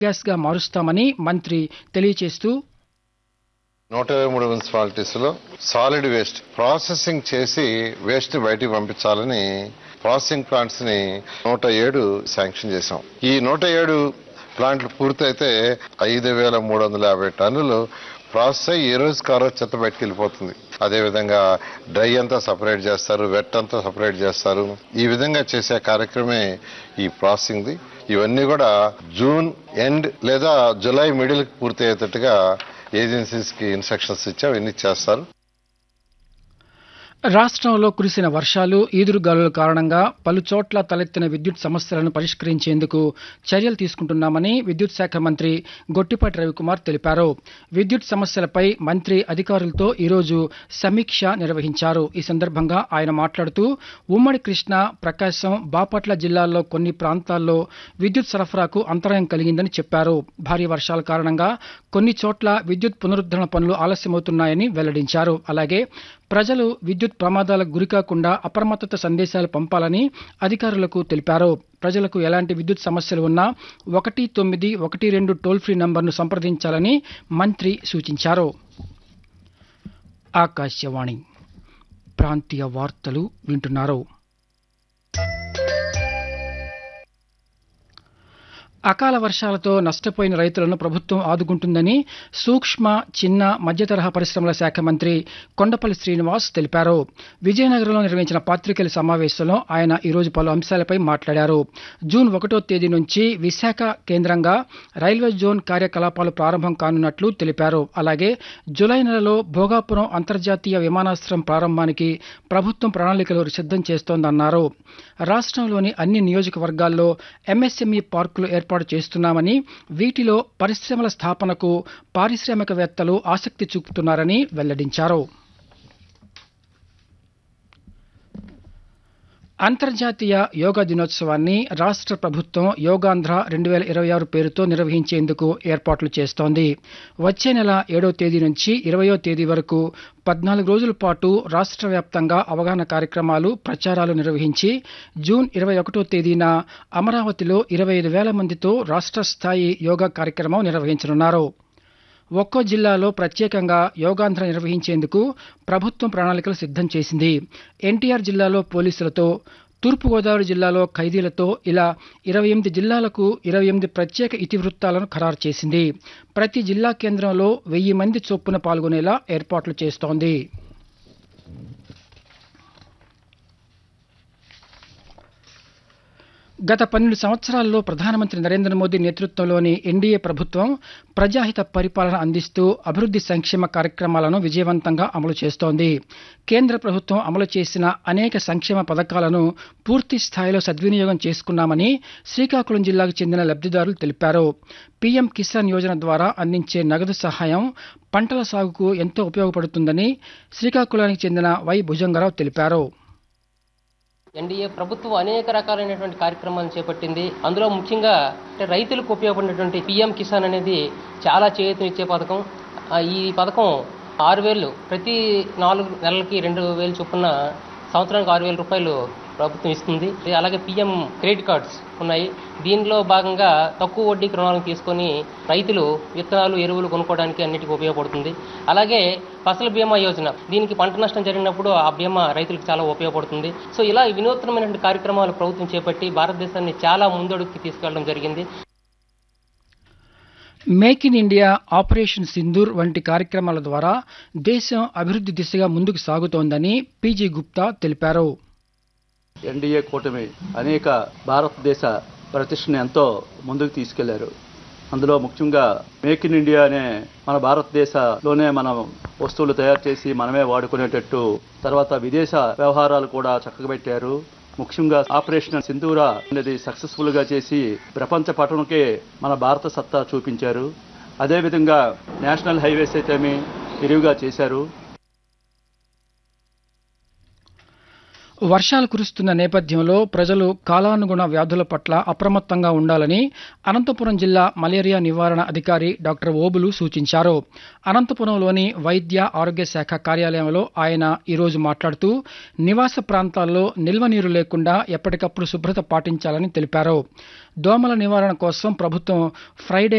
గ్యాస్గా మారుస్తామని మంత్రి తెలియజేస్తూ నూట ఇరవై మూడు మున్సిపాలిటీస్ లో సాలిడ్ వేస్ట్ ప్రాసెసింగ్ చేసి వేస్ట్ ని బయటికి పంపించాలని ప్రాసెసింగ్ ప్లాంట్స్ ని నూట ఏడు శాంక్షన్ చేశాం ఈ నూట ఏడు ప్లాంట్లు పూర్తయితే ఐదు వేల మూడు వందల యాభై టన్నులు ప్రాసెస్ అయ్యి ఏ రోజు కారో చెత్త బయటకు వెళ్ళిపోతుంది అదే విధంగా డ్రై అంతా సపరేట్ చేస్తారు వెట్ అంతా సపరేట్ చేస్తారు ఈ విధంగా చేసే కార్యక్రమే ఈ ప్రాసెసింగ్ ది ఇవన్నీ కూడా జూన్ ఎండ్ లేదా జూలై మిడిల్ పూర్తి అయ్యేటట్టుగా ఏజెన్సీస్ కి ఇన్స్ట్రక్షన్స్ ఇచ్చి అవన్నీ చేస్తారు రాష్ట్రంలో కురిసిన వర్షాలు ఈదురుగాలుల కారణంగా పలు చోట్ల తలెత్తిన విద్యుత్ సమస్యలను పరిష్కరించేందుకు చర్యలు తీసుకుంటున్నామని విద్యుత్ శాఖ మంత్రి గొట్టిపాటి రవికుమార్ తెలిపారు విద్యుత్ సమస్యలపై మంత్రి అధికారులతో ఈరోజు సమీక్ష నిర్వహించారు ఈ సందర్భంగా ఆయన మాట్లాడుతూ ఉమ్మడి కృష్ణా ప్రకాశం బాపట్ల జిల్లాల్లో కొన్ని ప్రాంతాల్లో విద్యుత్ సరఫరాకు అంతరాయం కలిగిందని చెప్పారు భారీ వర్షాల కారణంగా కొన్ని చోట్ల విద్యుత్ పునరుద్ధరణ పనులు ఆలస్యమవుతున్నాయని వెల్లడించారు అలాగే ప్రజలు విద్యుత్ ప్రమాదాలకు గురికాకుండా అప్రమత్తత సందేశాలు పంపాలని అధికారులకు తెలిపారు ప్రజలకు ఎలాంటి విద్యుత్ సమస్యలు ఉన్నా ఒకటి తొమ్మిది ఒకటి రెండు టోల్ ఫ్రీ నంబర్ను సంప్రదించాలని మంత్రి సూచించారు ఆకాశవాణి ప్రాంతీయ వార్తలు వింటున్నారు అకాల వర్షాలతో నష్టపోయిన రైతులను ప్రభుత్వం ఆదుకుంటుందని సూక్ష్మ చిన్న మధ్యతరహా పరిశ్రమల శాఖ మంత్రి కొండపల్లి శ్రీనివాస్ తెలిపారు విజయనగరంలో నిర్వహించిన పాత్రికేయుల సమావేశంలో ఆయన ఈరోజు పలు అంశాలపై మాట్లాడారు జూన్ ఒకటో తేదీ నుంచి విశాఖ కేంద్రంగా రైల్వే జోన్ కార్యకలాపాలు ప్రారంభం కానున్నట్లు తెలిపారు అలాగే జులై నెలలో భోగాపురం అంతర్జాతీయ విమానాశ్రయం ప్రారంభానికి ప్రభుత్వం ప్రణాళికలు సిద్ధం చేస్తోందన్నారు రాష్ట్రంలోని అన్ని నియోజకవర్గాల్లో ఎంఎస్ఎంఈ పార్కులు ఏర్పాటు చేస్తున్నామని వీటిలో పరిశ్రమల స్థాపనకు పారిశ్రామికవేత్తలు ఆసక్తి చూపుతున్నారని వెల్లడించారు అంతర్జాతీయ యోగా దినోత్సవాన్ని రాష్ట్ర ప్రభుత్వం యోగాంధ్ర రెండు వేల ఇరవై ఆరు పేరుతో నిర్వహించేందుకు ఏర్పాట్లు చేస్తోంది వచ్చే నెల ఏడో తేదీ నుంచి ఇరవయో తేదీ వరకు పద్నాలుగు రోజుల పాటు రాష్ట్ర వ్యాప్తంగా అవగాహన కార్యక్రమాలు ప్రచారాలు నిర్వహించి జూన్ ఇరవై ఒకటో తేదీన అమరావతిలో ఇరవై ఐదు వేల మందితో రాష్ట్ర స్థాయి యోగా కార్యక్రమం నిర్వహించనున్నారు ఒక్కో జిల్లాలో ప్రత్యేకంగా యోగాంధ్ర నిర్వహించేందుకు ప్రభుత్వం ప్రణాళికలు సిద్ధం చేసింది ఎన్టీఆర్ జిల్లాలో పోలీసులతో తూర్పుగోదావరి జిల్లాలో ఖైదీలతో ఇలా ఇరవై ఎనిమిది జిల్లాలకు ఇరవై ఎనిమిది ప్రత్యేక ఇతివృత్తాలను ఖరారు చేసింది ప్రతి జిల్లా కేంద్రంలో వెయ్యి మంది చొప్పున పాల్గొనేలా ఏర్పాట్లు చేస్తోంది గత పన్నెండు సంవత్సరాల్లో ప్రధానమంత్రి నరేంద్ర మోదీ నేతృత్వంలోని ఎన్డీఏ ప్రభుత్వం ప్రజాహిత పరిపాలన అందిస్తూ అభివృద్ది సంక్షేమ కార్యక్రమాలను విజయవంతంగా అమలు చేస్తోంది కేంద్ర ప్రభుత్వం అమలు చేసిన అనేక సంక్షేమ పథకాలను పూర్తి స్థాయిలో సద్వినియోగం చేసుకున్నామని శ్రీకాకుళం జిల్లాకు చెందిన లబ్దిదారులు తెలిపారు పీఎం కిసాన్ యోజన ద్వారా అందించే నగదు సహాయం పంటల సాగుకు ఎంతో ఉపయోగపడుతుందని శ్రీకాకుళానికి చెందిన వై భుజంగరావు తెలిపారు ఎన్డీఏ ప్రభుత్వం అనేక రకాలైనటువంటి కార్యక్రమాలను చేపట్టింది అందులో ముఖ్యంగా అంటే రైతులకు ఉపయోగపడినటువంటి పిఎం కిసాన్ అనేది చాలా చేయూతనిచ్చే పథకం ఆ, ఈ పథకం ఆరు వేలు ప్రతి నాలుగు నెలలకి రెండు వేలు చొప్పున సంవత్సరానికి ఆరు వేల రూపాయలు ప్రభుత్వం ఇస్తుంది అలాగే పిఎం క్రెడిట్ కార్డ్స్ ఉన్నాయి దీనిలో భాగంగా తక్కువ వడ్డీకి రుణాలను తీసుకొని రైతులు విత్తనాలు ఎరువులు కొనుక్కోవడానికి అన్నిటికీ ఉపయోగపడుతుంది అలాగే ఫసల్ బీమా యోజన దీనికి పంట నష్టం జరిగినప్పుడు ఆ బీమా రైతులకు చాలా ఉపయోగపడుతుంది సో ఇలా వినూత్నమైనటువంటి కార్యక్రమాలు ప్రభుత్వం చేపట్టి భారతదేశాన్ని చాలా ముందడుగుకి తీసుకెళ్లడం జరిగింది make in India operation Sindoor వంటి కార్యక్రమాల ద్వారా దేశం అభివృద్ది దిశగా ముందుకు సాగుతోందని పీజీ గుప్తా తెలిపారు ఎన్డీఏ కూటమి అనేక భారతదేశ ప్రతిష్టని ఎంతో ముందుకు తీసుకెళ్లారు అందులో ముఖ్యంగా మేక్ ఇన్ ఇండియా అనే మన భారతదేశంలోనే మనం వస్తువులు తయారు చేసి మనమే వాడుకునేటట్టు తర్వాత విదేశ వ్యవహారాలు కూడా చక్కబెట్టారు ముఖ్యంగా ఆపరేషన్ సింధూరా అనేది సక్సెస్ఫుల్ గా చేసి ప్రపంచ పటంకే మన భారత సత్తా చూపించారు అదేవిధంగా నేషనల్ హైవేస్ అయితేమి విరివిగా చేశారు వర్షాలు కురుస్తున్న నేపథ్యంలో ప్రజలు కాలానుగుణ వ్యాధుల పట్ల అప్రమత్తంగా ఉండాలని అనంతపురం జిల్లా మలేరియా నివారణ అధికారి డాక్టర్ ఓబులు సూచించారు అనంతపురంలోని వైద్య ఆరోగ్య శాఖ కార్యాలయంలో ఆయన ఈరోజు మాట్లాడుతూ నివాస ప్రాంతాల్లో నిల్వ నీరు లేకుండా ఎప్పటికప్పుడు శుభ్రత పాటించాలని తెలిపారు దోమల నివారణ కోసం ప్రభుత్వం ఫ్రైడే